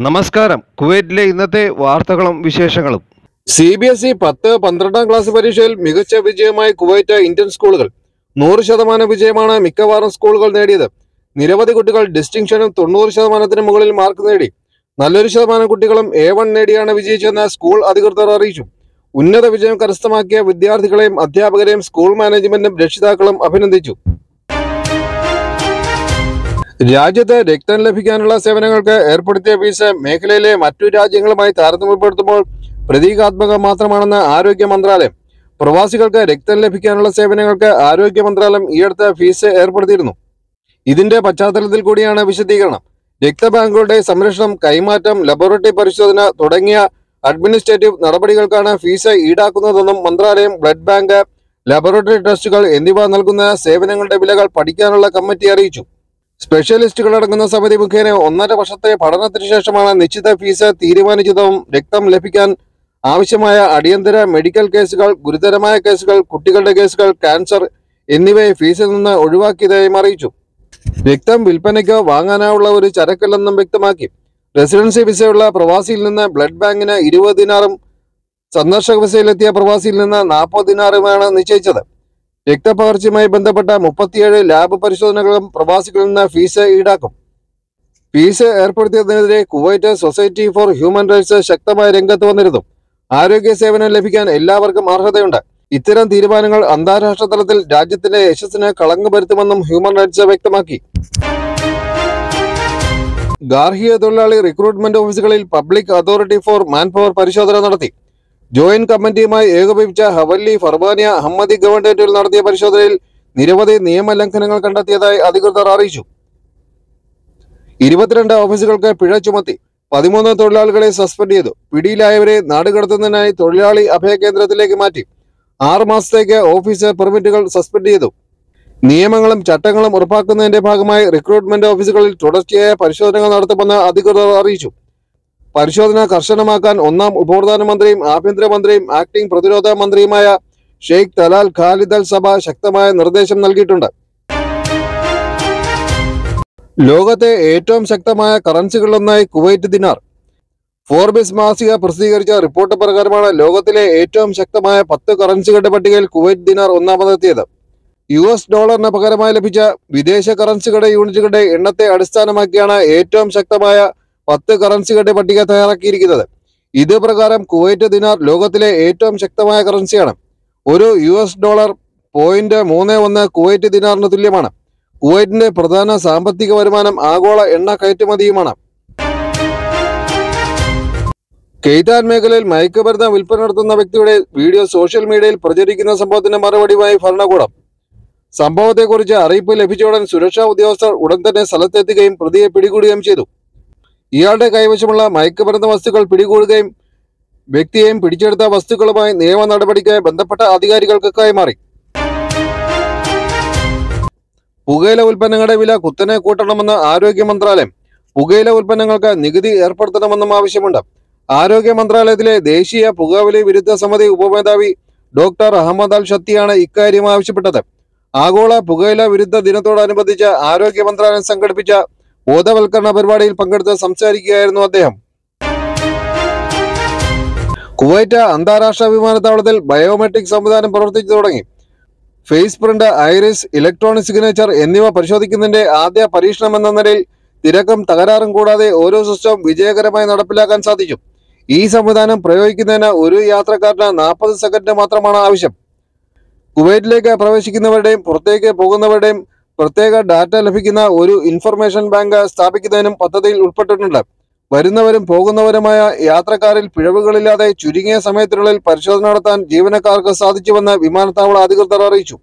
നമസ്കാരം കുവൈറ്റിലെ ഇന്നത്തെ വാർത്തകളും വിശേഷങ്ങളും സി ബി എസ് ഇ പത്ത് പന്ത്രണ്ടാം ക്ലാസ് പരീക്ഷയിൽ മികച്ച വിജയമായി കുവൈറ്റ് ഇന്ത്യൻ സ്കൂളുകൾ നൂറ് ശതമാനം വിജയമാണ് മിക്കവാറും സ്കൂളുകൾ നേടിയത് നിരവധി കുട്ടികൾ ഡിസ്റ്റിങ്ഷനും തൊണ്ണൂറ് ശതമാനത്തിന് മുകളിൽ മാർക്ക് നേടി നല്ലൊരു ശതമാനം കുട്ടികളും എ വൺ നേടിയാണ് വിജയിച്ചതെന്ന് സ്കൂൾ അധികൃതർ അറിയിച്ചു ഉന്നത വിജയം കരസ്ഥമാക്കിയ വിദ്യാർത്ഥികളെയും അധ്യാപകരെയും സ്കൂൾ മാനേജ്മെന്റും രക്ഷിതാക്കളും അഭിനന്ദിച്ചു രാജ്യത്ത് രക്തം ലഭിക്കാനുള്ള സേവനങ്ങൾക്ക് ഏർപ്പെടുത്തിയ ഫീസ് മേഖലയിലെ മറ്റു രാജ്യങ്ങളുമായി താരതമ്യപ്പെടുത്തുമ്പോൾ പ്രതീകാത്മകം മാത്രമാണെന്ന് ആരോഗ്യ മന്ത്രാലയം പ്രവാസികൾക്ക് രക്തം ലഭിക്കാനുള്ള സേവനങ്ങൾക്ക് ആരോഗ്യ മന്ത്രാലയം ഈയടുത്ത ഫീസ് ഏർപ്പെടുത്തിയിരുന്നു ഇതിന്റെ പശ്ചാത്തലത്തിൽ കൂടിയാണ് വിശദീകരണം രക്തബാങ്കുകളുടെ സംരക്ഷണം കൈമാറ്റം ലബോറട്ടറി പരിശോധന തുടങ്ങിയ അഡ്മിനിസ്ട്രേറ്റീവ് നടപടികൾക്കാണ് ഫീസ് ഈടാക്കുന്നതെന്നും മന്ത്രാലയം ബ്ലഡ് ബാങ്ക് ലബോറട്ടറി ടെസ്റ്റുകൾ എന്നിവ നൽകുന്ന സേവനങ്ങളുടെ വിലകൾ പഠിക്കാനുള്ള കമ്മിറ്റി അറിയിച്ചു സ്പെഷ്യലിസ്റ്റുകൾ അടങ്ങുന്ന സമിതി മുഖേന ഒന്നര വർഷത്തെ പഠനത്തിന് ശേഷമാണ് നിശ്ചിത ഫീസ് തീരുമാനിച്ചതും രക്തം ലഭിക്കാൻ ആവശ്യമായ അടിയന്തര മെഡിക്കൽ കേസുകൾ ഗുരുതരമായ കേസുകൾ കുട്ടികളുടെ കേസുകൾ ക്യാൻസർ എന്നിവയെ ഫീസിൽ നിന്ന് ഒഴിവാക്കിയതായും അറിയിച്ചു രക്തം വിൽപ്പനയ്ക്കോ വാങ്ങാനുള്ള ഒരു ചരക്കല്ലെന്നും വ്യക്തമാക്കി റെസിഡൻസി വിസയുള്ള പ്രവാസിയിൽ നിന്ന് ബ്ലഡ് ബാങ്കിന് ഇരുപത് ദിനാറും സന്ദർശക വിസയിലെത്തിയ പ്രവാസിയിൽ നിന്ന് നാൽപ്പത് ദിനാറുമാണ് നിശ്ചയിച്ചത് രക്തപകർച്ചയുമായി ബന്ധപ്പെട്ട മുപ്പത്തിയേഴ് ലാബ് പരിശോധനകളും പ്രവാസികളിൽ നിന്ന് ഫീസ് ഈടാക്കും ഫീസ് ഏർപ്പെടുത്തിയതിനെതിരെ Kuwait society for human rights ശക്തമായ രംഗത്ത് വന്നിരുന്നു ആരോഗ്യ സേവനം ലഭിക്കാൻ എല്ലാവർക്കും അർഹതയുണ്ട് ഇത്തരം തീരുമാനങ്ങൾ അന്താരാഷ്ട്ര തലത്തിൽ രാജ്യത്തിന്റെ യശസ്സിന് കളങ്കം വരുത്തുമെന്നും ഹ്യൂമൻ റൈറ്റ്സ് വ്യക്തമാക്കി ഗാർഹിക തൊഴിലാളി റിക്രൂട്ട്മെന്റ് ഓഫീസുകളിൽ പബ്ലിക് അതോറിറ്റി ഫോർ മാൻപവർ പരിശോധന നടത്തി ജോയിന്റ് കമ്മിറ്റിയുമായി ഏകോപിപ്പിച്ച ഹവല്ലി ഫർബാനിയ അഹമ്മദി ഗവൺമെന്റിൽ നടത്തിയ പരിശോധനയിൽ നിരവധി നിയമലംഘനങ്ങൾ കണ്ടെത്തിയതായി അധികൃതർ അറിയിച്ചു ഇരുപത്തിരണ്ട് ഓഫീസുകൾക്ക് പിഴ ചുമത്തി പതിമൂന്ന് തൊഴിലാളികളെ സസ്പെൻഡ് ചെയ്തു പിടിയിലായവരെ നാടുകടത്തുന്നതിനായി തൊഴിലാളി അഭയ കേന്ദ്രത്തിലേക്ക് മാറ്റി ആറ് മാസത്തേക്ക് ഓഫീസ് പെർമിറ്റുകൾ സസ്പെൻഡ് ചെയ്തു നിയമങ്ങളും ചട്ടങ്ങളും ഉറപ്പാക്കുന്നതിന്റെ ഭാഗമായി റിക്രൂട്ട്മെന്റ് ഓഫീസുകളിൽ തുടർച്ചയായ പരിശോധനകൾ നടത്തുമെന്ന് അധികൃതർ അറിയിച്ചു പരിശോധന കർശനമാക്കാൻ ഒന്നാം ഉപപ്രധാനമന്ത്രിയും ആഭ്യന്തരമന്ത്രിയും ആക്ടിംഗ് പ്രതിരോധ മന്ത്രിയുമായ ഷെയ്ഖ് തലാൽ ഖാലിദ് അൽ സഭ ശക്തമായ നിർദ്ദേശം നൽകിയിട്ടുണ്ട് ലോകത്തെ ഏറ്റവും ശക്തമായ കറൻസികളിലൊന്നായി കുവൈറ്റ് ദിനാർ ഫോർബിസ് മാസിക പ്രസിദ്ധീകരിച്ച റിപ്പോർട്ട് പ്രകാരമാണ് ലോകത്തിലെ ഏറ്റവും ശക്തമായ പത്ത് കറൻസികളുടെ പട്ടികയിൽ കുവൈറ്റ് ദിനാർ ഒന്നാമതെത്തിയത് യു എസ് ഡോളറിന് പകരമായി ലഭിച്ച വിദേശ കറൻസികളുടെ യൂണിറ്റുകളുടെ എണ്ണത്തെ അടിസ്ഥാനമാക്കിയാണ് ഏറ്റവും ശക്തമായ പത്ത് കറൻസികളുടെ പട്ടിക തയ്യാറാക്കിയിരിക്കുന്നത് ഇത് പ്രകാരം കുവൈറ്റ് ദിനാർ ലോകത്തിലെ ഏറ്റവും ശക്തമായ കറൻസിയാണ് ഒരു യു എസ് ഡോളർ പോയിന്റ് മൂന്ന് ഒന്ന് കുവൈറ്റ് ദിനാറിന് തുല്യമാണ് കുവൈറ്റിന്റെ പ്രധാന സാമ്പത്തിക വരുമാനം ആഗോള എണ്ണ കയറ്റുമതിയുമാണ് കെയ്താൻ മേഖലയിൽ മയക്കുമരുന്ന് വിൽപ്പന നടത്തുന്ന വ്യക്തിയുടെ വീഡിയോ സോഷ്യൽ മീഡിയയിൽ പ്രചരിക്കുന്ന സംഭവത്തിന് മറുപടിയുമായി ഭരണകൂടം സംഭവത്തെക്കുറിച്ച് അറിയിപ്പ് ലഭിച്ചയുടൻ സുരക്ഷാ ഉദ്യോഗസ്ഥർ ഉടൻ തന്നെ സ്ഥലത്തെത്തുകയും പ്രതിയെ പിടികൂടുകയും ചെയ്തു ഇയാളുടെ കൈവശമുള്ള മയക്കുമരുന്ന് വസ്തുക്കൾ പിടികൂടുകയും വ്യക്തിയെയും പിടിച്ചെടുത്ത വസ്തുക്കളുമായി നിയമ നടപടിക്ക് ബന്ധപ്പെട്ട അധികാരികൾക്ക് കൈമാറി പുകയില ഉൽപ്പന്നങ്ങളുടെ വില കുത്തനെ കൂട്ടണമെന്ന് ആരോഗ്യ മന്ത്രാലയം പുകയില ഉൽപ്പന്നങ്ങൾക്ക് നികുതി ഏർപ്പെടുത്തണമെന്നും ആവശ്യമുണ്ട് ആരോഗ്യ മന്ത്രാലയത്തിലെ ദേശീയ പുകവലി വിരുദ്ധ സമിതി ഉപമേധാവി ഡോക്ടർ അഹമ്മദ് അൽ ഷത്തിയാണ് ഇക്കാര്യം ആവശ്യപ്പെട്ടത് ആഗോള പുകയില വിരുദ്ധ ദിനത്തോടനുബന്ധിച്ച് ആരോഗ്യ മന്ത്രാലയം സംഘടിപ്പിച്ച ബോധവൽക്കരണ പരിപാടിയിൽ പങ്കെടുത്ത് സംസാരിക്കുകയായിരുന്നു അദ്ദേഹം കുവൈറ്റ് അന്താരാഷ്ട്ര വിമാനത്താവളത്തിൽ ബയോമെട്രിക് സംവിധാനം പ്രവർത്തിച്ചു തുടങ്ങി face print iris electronic signature എന്നിവ പരിശോധിക്കുന്നതിന്റെ ആദ്യ പരീക്ഷണം എന്ന നിലയിൽ തിരക്കും തകരാറും കൂടാതെ ഓരോ സിസ്റ്റം വിജയകരമായി നടപ്പിലാക്കാൻ സാധിച്ചു ഈ സംവിധാനം പ്രയോഗിക്കുന്നതിന് ഒരു യാത്രക്കാരന് നാൽപ്പത് സെക്കൻഡ് മാത്രമാണ് ആവശ്യം കുവൈറ്റിലേക്ക് പ്രവേശിക്കുന്നവരുടെയും പുറത്തേക്ക് പോകുന്നവരുടെയും പ്രത്യേക ഡാറ്റ ലഭിക്കുന്ന ഒരു ഇൻഫർമേഷൻ ബാങ്ക് സ്ഥാപിക്കുന്നതിനും പദ്ധതിയിൽ ഉൾപ്പെട്ടിട്ടുണ്ട് വരുന്നവരും പോകുന്നവരുമായ യാത്രക്കാരിൽ പിഴവുകളില്ലാതെ ചുരുങ്ങിയ സമയത്തിനുള്ളിൽ പരിശോധന നടത്താൻ ജീവനക്കാർക്ക് സാധിച്ചുവെന്ന് വിമാനത്താവള അധികൃതർ അറിയിച്ചു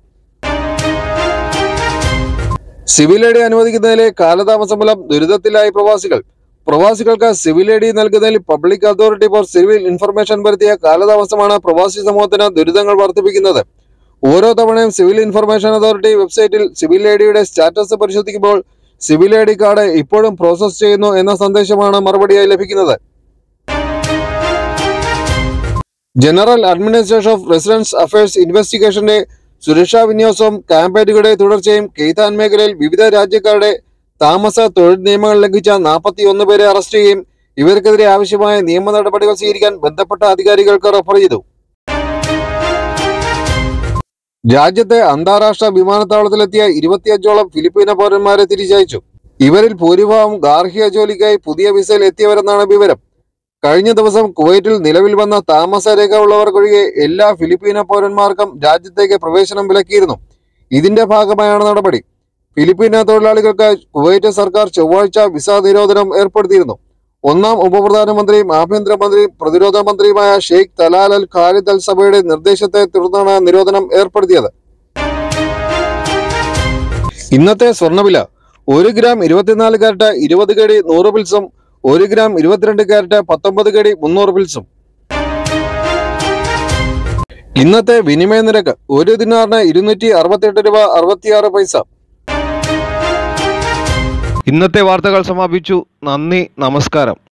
സിവിൽ ഐ ഡി അനുവദിക്കുന്നതിലെ കാലതാമസം മൂലം ദുരിതത്തിലായി പ്രവാസികൾ പ്രവാസികൾക്ക് സിവിൽ ഐ ഡി നൽകുന്നതിൽ public authority for civil information വരുത്തിയ കാലതാമസമാണ് പ്രവാസി സമൂഹത്തിന് ദുരിതങ്ങൾ വർദ്ധിപ്പിക്കുന്നത് ഓരോ തവണയും സിവിൽ ഇൻഫർമേഷൻ അതോറിറ്റി വെബ്സൈറ്റിൽ സിവിൽ ഐ ഡിയുടെ സ്റ്റാറ്റസ് പരിശോധിക്കുമ്പോൾ സിവിൽ ഐ ഡി കാർഡ് ഇപ്പോഴും പ്രോസസ് ചെയ്യുന്നു എന്ന സന്ദേശമാണ് മറുപടിയായി ലഭിക്കുന്നത് general administration of residence affairs ഇൻവെസ്റ്റിഗേഷന്റെ സുരക്ഷാ വിന്യാസവും ക്യാമ്പയിനുകളുടെ തുടർച്ചയും കെയ്താൻ മേഖലയിൽ വിവിധ രാജ്യക്കാരുടെ താമസ തൊഴിൽ നിയമങ്ങൾ ലംഘിച്ച നാൽപ്പത്തി ഒന്ന് പേരെ അറസ്റ്റ് ചെയ്യുകയും ഇവർക്കെതിരെ ആവശ്യമായ നിയമ നടപടികൾ സ്വീകരിക്കാൻ ബന്ധപ്പെട്ട അധികാരികൾക്ക് റഫർ ചെയ്തു രാജ്യത്തെ അന്താരാഷ്ട്ര വിമാനത്താവളത്തിലെത്തിയ ഇരുപത്തിയഞ്ചോളം ഫിലിപ്പീന പൗരന്മാരെ തിരിച്ചയച്ചു ഇവരിൽ ഭൂരിഭാഗം ഗാർഹിക ജോലിക്കായി പുതിയ വിസയിൽ എത്തിയവരെന്നാണ് വിവരം കഴിഞ്ഞ ദിവസം കുവൈറ്റിൽ നിലവിൽ വന്ന താമസ രേഖ ഉള്ളവർക്കൊഴികെ എല്ലാ ഫിലിപ്പീന പൗരന്മാർക്കും രാജ്യത്തേക്ക് പ്രവേശനം വിലക്കിയിരുന്നു ഇതിന്റെ ഭാഗമായാണ് നടപടി ഫിലിപ്പീന തൊഴിലാളികൾക്ക് കുവൈറ്റ് സർക്കാർ ചൊവ്വാഴ്ച വിസ നിരോധനം ഏർപ്പെടുത്തിയിരുന്നു ഒന്നാം ഉപപ്രധാനമന്ത്രിയും ആഭ്യന്തരമന്ത്രിയും പ്രതിരോധ മന്ത്രിയുമായ Sheikh Talal Al Khalid Al സഭയുടെ നിർദ്ദേശത്തെ തുടർന്നാണ് നിരോധനം ഏർപ്പെടുത്തിയത് ഇന്നത്തെ സ്വർണ്ണവില ഒരു ഗ്രാം ഇരുപത്തിനാല് കാരറ്റ് ഇരുപത് കടി നൂറ് പിൽസും ഒരു ഗ്രാം ഇരുപത്തിരണ്ട് കാരറ്റ് പത്തൊമ്പത് കടി മുന്നൂറ് പിൽസും ഇന്നത്തെ വിനിമയ നിരക്ക് ഒരു ദിനാറിന് ഇരുന്നൂറ്റി അറുപത്തിയെട്ട് രൂപ അറുപത്തിയാറ് പൈസ ഇന്നത്തെ വാർത്തകൾ സമാപിച്ചു നന്ദി നമസ്കാരം